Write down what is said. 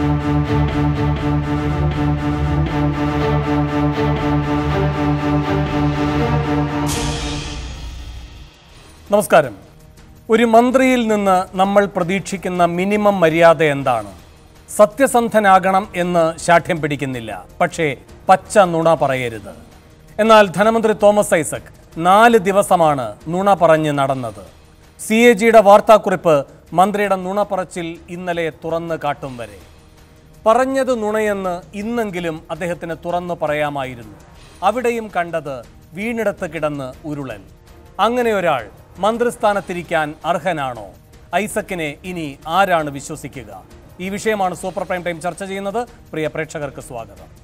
നമസ്കാരം ഒരു മന്ത്രിയിൽ നിന്ന് നമ്മൾ പ്രതീക്ഷിക്കുന്ന മിനിമം മര്യാദ എന്താണ് സത്യസന്ധനാകണം എന്ന് ശാഠ്യം പിടിക്കുന്നില്ല പക്ഷേ പച്ച നുണ പറയരുത് എന്നാൽ ധനമന്ത്രി തോമസ് ഐസക് നാല് ദിവസമാണ് നുണ പറഞ്ഞ് നടന്നത് സി എ ജിയുടെ വാർത്താക്കുറിപ്പ് മന്ത്രിയുടെ നുണ പറച്ചിൽ ഇന്നലെ തുറന്ന് കാട്ടും വരെ പറഞ്ഞത് നുണയെന്ന് ഇന്നെങ്കിലും അദ്ദേഹത്തിന് തുറന്നു പറയാമായിരുന്നു അവിടെയും കണ്ടത് വീണിടത്ത് കിടന്ന് ഉരുളൽ അങ്ങനെ ഒരാൾ മന്ത്രിസ്ഥാനത്തിരിക്കാൻ അർഹനാണോ ഐസക്കിനെ ഇനി ആരാണ് വിശ്വസിക്കുക ഈ വിഷയമാണ് സൂപ്പർ പ്രൈം ടൈം ചർച്ച ചെയ്യുന്നത് പ്രിയ പ്രേക്ഷകർക്ക് സ്വാഗതം